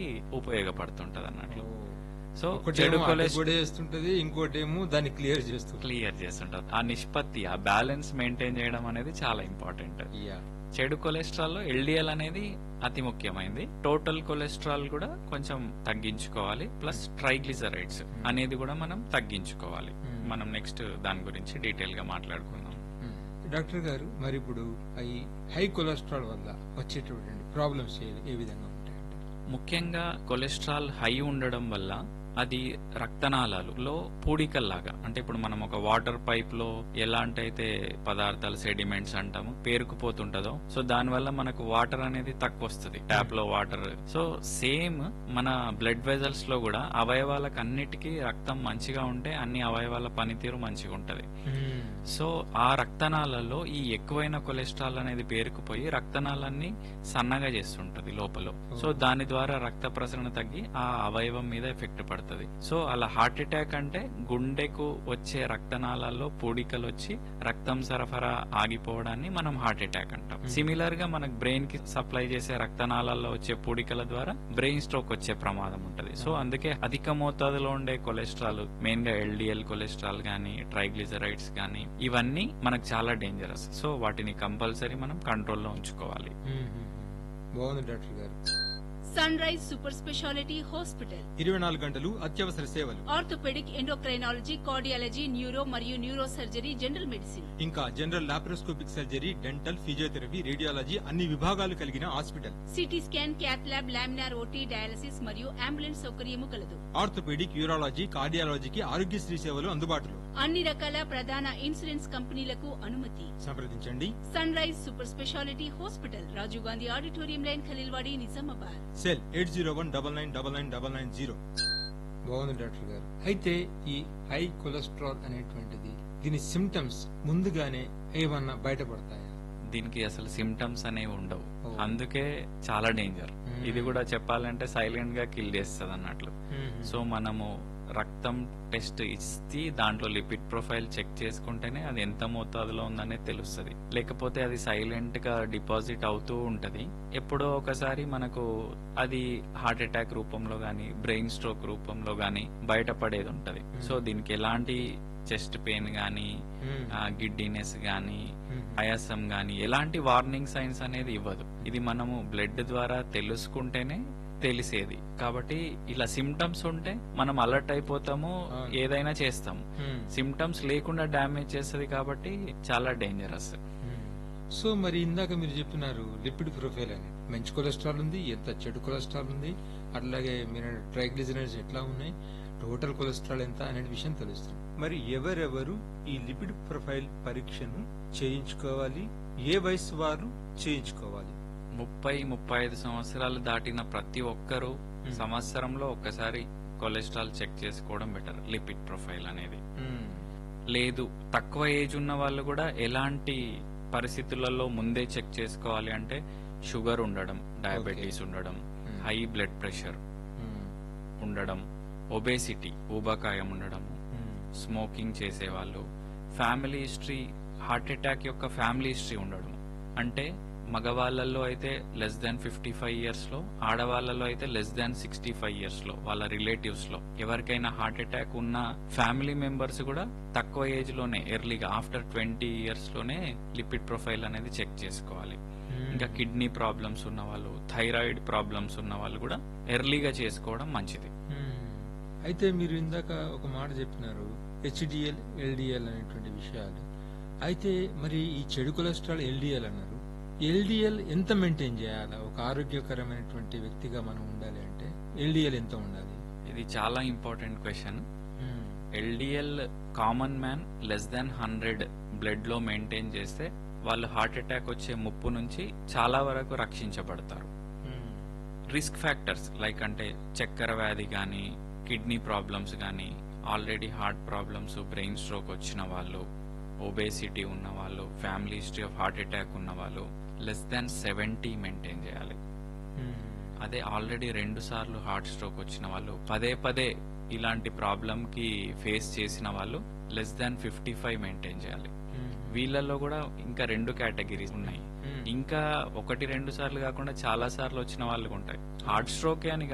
ఉపయోగపడుతుంటది అన్నట్లు సో ఒకటేమో చెడు అడ్డు కొలెస్ట్రాల్ కూడా వేస్తుంటది ఇంకోటేమో దాన్ని క్లియర్ చేస్తుంది క్లియర్ చేస్తుంటది ఆ నిష్పత్తి ఆ బ్యాలెన్స్ మెయింటైన్ చేయడం అనేది చాలా ఇంపార్టెంట్ యా చెడు కొలెస్ట్రాల్ లో ఎల్డిఎల్ అనేది అతి ముఖ్యమైనది టోటల్ కొలెస్ట్రాల్ కూడా కొంచెం తగ్గించుకోవాలి ప్లస్ ట్రైగ్లిజరైడ్స్ అనేది కూడా మనం తగ్గించుకోవాలి Hmm. మనం నెక్స్ట్ దాని గురించి డీటెయిల్ గా మాట్లాడుకుందాం మ్మ్. డాక్టర్ గారు మరి ఇప్పుడు ఈ హై కొలెస్ట్రాల్ వల్ల వచ్చేటటువంటి ప్రాబ్లమ్స్ ఏ ఏ విధంగా ఉంటాయంటారు ముఖ్యంగా కొలెస్ట్రాల్ హై ఉండడం వల్ల అది రక్తనాళాలలో పూడికల్లాగా అంటే ఇప్పుడు మనం ఒక వాటర్ పైప్ లో ఎలాంటి అయితే పదార్థాలు సెడిమెంట్స్ అంటాము పేరుకుపోతుంటదో సో దానివల్ల మనకు వాటర్ అనేది తక్కువ వస్తుంది ట్యాప్ లో వాటర్ సో సేమ్ మన బ్లడ్ వెజల్స్ లో కూడా అవయవాలకు అన్నిటికీ రక్తం మంచిగా ఉంటే అన్ని అవయవాల పనితీరు మంచిగా ఉంటది సో ఆ రక్తనాళాల్లో ఈ ఎక్కువైన కొలెస్ట్రాల్ అనేది పేరుకుపోయి రక్తనాళాన్ని సన్నగా చేస్తుంటది లోపల సో దాని ద్వారా రక్త ప్రసరణ తగ్గి ఆ అవయవం మీద ఎఫెక్ట్ పడుతుంది సో అలా హార్ట్ అటాక్ అంటే గుండెకు వచ్చే రక్తనాళాల్లో పూడికలు వచ్చి రక్తం సరఫరా ఆగిపోవడాన్ని మనం హార్ట్ అటాక్ అంటాం సిమిలర్ గా మనకు బ్రెయిన్ కి సప్లై చేసే రక్తనాళాల్లో వచ్చే పూడికల ద్వారా బ్రెయిన్ స్ట్రోక్ వచ్చే ప్రమాదం ఉంటది సో అందుకే అధిక మోతాదులో ఉండే కొలెస్ట్రాల్ మెయిన్ గా ఎల్డిఎల్ కొలెస్ట్రాల్ గానీ ట్రైగ్లిజరైడ్స్ గానీ ఇవన్నీ మనకు చాలా డేంజరస్ సో వాటిని కంపల్సరీ మనం కంట్రోల్లో ఉంచుకోవాలి మ్మ్. బాగుంది డాక్టర్ గారు Sunrise super speciality hospital ఇరవై నాలుగు గంటలు అత్యవసర సేవలు ఆర్థోపెడిక్ ఎండోక్రైనాలజీ కార్డియాలజీ న్యూరో మరియు న్యూరో సర్జరీ జనరల్ మెడిసిన్ ఇంకా general laparoscopic surgery dental physiotherapy radiology అన్ని విభాగాలు కలిగిన hospital CT scan cath lab laminar OT dialysis మరియు అంబులెన్స్ సౌకర్యము కలదు ఆర్థోపెడిక్ యూరాలజీ కార్డియాలజీకి ఆరోగ్యశ్రీ సేవలు అందుబాటులో అన్ని రకాల ప్రధాన ఇన్సూరెన్స్ కంపెనీలకు అనుమతి సంప్రదించండి Sunrise super speciality hospital Rajiv Gandhi auditorium line Khaleelwadi Nizamabad cell eight zero one double nine double nine double nine zero బాగుంది డాక్టర్ గారు అయితే ఈ హై కొలెస్ట్రాల్ అనేటువంటిది దీని సిమ్టమ్స్ ముందుగానే ఏమన్నా బయటపడతాయా దీనికి అసలు సిమ్టమ్స్ అనేవి ఉండవు ఓ. అందుకే చాలా డేంజర్ మ్మ్. ఇది కూడా చెప్పాలంటే సైలెంట్ గా కిల్ చేస్తుంది అన్నట్లు సో మనము రక్తం టెస్ట్ ఇచ్చి దాంట్లో లిపిడ్ ప్రొఫైల్ చెక్ చేసుకుంటేనే అది ఎంత మోతాదులో ఉందనేది తెలుస్తుంది లేకపోతే అది సైలెంట్ గా డిపాజిట్ అవుతూ ఉంటది ఎప్పుడో ఒకసారి మనకు అది హార్ట్ అటాక్ రూపంలో గానీ బ్రెయిన్ స్ట్రోక్ రూపంలో గానీ బయటపడేది ఉంటది సో దీనికి ఎలాంటి చెస్ట్ పెయిన్ గానీ గిడ్డినెస్ గానీ ఆయాసం గానీ ఎలాంటి వార్నింగ్ సైన్స్ అనేది ఇవ్వదు ఇది మనము బ్లడ్ ద్వారా తెలుసుకుంటేనే తెలిసేది కాబట్టి ఇలా సిమ్టమ్స్ ఉంటే మనం అలర్ట్ అయిపోతాము అవును. ఏదైనా చేస్తాము సిమ్టమ్స్ లేకుండా డ్యామేజ్ చేస్తుంది కాబట్టి చాలా డేంజరస్ సో మరి ఇందాక మీరు చెప్తున్నారు లిపిడ్ ప్రొఫైల్ అని మంచి కొలెస్ట్రాల్ ఉంది ఎంత చెడు కొలెస్ట్రాల్ ఉంది అట్లాగే మీరు ట్రైగ్లిజరైడ్స్ ఎట్లా ఉన్నాయి టోటల్ కొలెస్ట్రాల్ ఎంత అనే విషయం తెలుస్తుంది మరి ఎవరెవరు ఈ లిపిడ్ ప్రొఫైల్ పరీక్షను చేయించుకోవాలి ఏ వయసు వారు చేయించుకోవాలి ముప్పై ముప్పై ఐదు సంవత్సరాలు దాటిన ప్రతి ఒక్కరూ Hmm. సంవత్సరంలో ఒక్కసారి కొలెస్ట్రాల్ చెక్ చేసుకోవడం బెటర్ లిపిడ్ ప్రొఫైల్ అనేది లేదు తక్కువ ఏజ్ ఉన్న వాళ్ళు కూడా ఎలాంటి పరిస్థితులలో ముందే చెక్ చేసుకోవాలి అంటే షుగర్ ఉండడం డయాబెటీస్ ఉండడం Hmm. హై బ్లడ్ ప్రెషర్ ఉండడం ఒబేసిటీ ఊబకాయం ఉండడం స్మోకింగ్ చేసేవాళ్ళు ఫ్యామిలీ హిస్టరీ హార్ట్ అటాక్ యొక్క ఫ్యామిలీ హిస్టరీ ఉండడం అంటే మగవాళ్ళల్లో అయితే less than fifty five years లో ఆడవాళ్ళలో అయితే less than sixty five years లో వాళ్ళ రిలేటివ్స్ లో ఎవరికైనా హార్ట్ అటాక్ ఉన్న ఫ్యామిలీ మెంబర్స్ కూడా తక్కువ ఏజ్ లోనే ఎర్లీగా ఆఫ్టర్ ట్వంటీ ఇయర్స్ లోనే లిపిడ్ ప్రొఫైల్ అనేది చెక్ చేసుకోవాలి ఇంకా కిడ్నీ ప్రాబ్లమ్స్ ఉన్న వాళ్ళు థైరాయిడ్ ప్రాబ్లమ్స్ ఉన్న వాళ్ళు కూడా ఎర్లీగా చేసుకోవడం మంచిది అయితే మీరు ఇందాక ఒక మాట చెప్పినారు హెచ్డిఎల్ ఎల్డిఎల్ అనేటువంటి విషయాలు అయితే మరి ఈ చెడు కొలెస్ట్రాల్ ఎల్డిఎల్ అన్నారు ఎల్డిఎల్ ఎంత మెయింటైన్ చేయాలా ఒక ఆరోగ్యకరమైనటువంటి వ్యక్తిగా మనం ఉండాలి అంటే ఎల్డిఎల్ ఎంత ఉండాలి ఇది చాలా important question LDL common man less than hundred blood లో మెయింటైన్ చేస్తే వాళ్ళు హార్ట్ అటాక్ వచ్చే ముప్పు నుంచి చాలా వరకు రక్షించబడతారు రిస్క్ ఫ్యాక్టర్స్ లైక్ అంటే చక్కెర వ్యాధి కానీ కిడ్నీ ప్రాబ్లమ్స్ కానీ already heart problems brain stroke వచ్చిన వాళ్ళు ఒబేసిటీ ఉన్న వాళ్ళు family history of heart attack ఉన్న వాళ్ళు లెస్ దాన్ సెవెంటీ మెయింటైన్ చేయాలి అదే ఆల్రెడీ రెండు సార్లు హార్ట్ స్ట్రోక్ వచ్చిన వాళ్ళు పదే పదే ఇలాంటి ప్రాబ్లం కి ఫేస్ చేసిన వాళ్ళు less than fifty five maintain చేయాలి వీళ్ళల్లో కూడా ఇంకా రెండు కేటగిరీస్ ఉన్నాయి ఇంకా ఒకటి రెండు సార్లు కాకుండా చాలా సార్లు వచ్చిన వాళ్ళు ఉంటాయి హార్ట్ స్ట్రోక్ అని